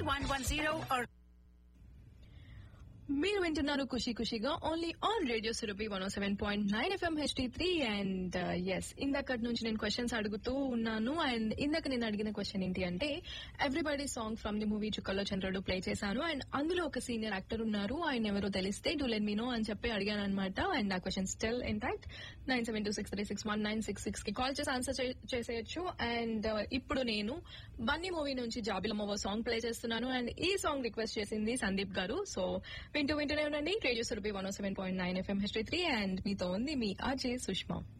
3110 or మీరు వింటున్నారు ఖుషి ఖుషిగా only on radio Surabhi one seven point nine FM HD three and S ఇందాకటి నుంచి నేను క్వశ్చన్స్ అడుగుతూ ఉన్నాను అండ్ ఇందాక నేను అడిగిన క్వశ్చన్ ఏంటి అంటే everybody song from the movie Chukkallo Chandrudu play చేశాను అండ్ అందులో ఒక సీనియర్ యాక్టర్ ఉన్నారు ఆయన ఎవరో తెలిస్తే డూ లెట్ మీ నో అని చెప్పి అడిగాను అనమాట అండ్ ఆ question still intact nine seven two six three six one nine six six కి కాల్ చేసి ఆన్సర్ చేసేయచ్చు అండ్ ఇప్పుడు నేను బన్నీ మూవీ నుంచి జాబిలమ్మ సాంగ్ ప్లే చేస్తున్నాను అండ్ ఈ సాంగ్ రిక్వెస్ట్ చేసింది సందీప్ గారు సో వింటూ వింటూనే ఉండండి radio Surabhi one seven point nine FM HD three and మీతో ఉంది మీ అజయ్ సుష్మా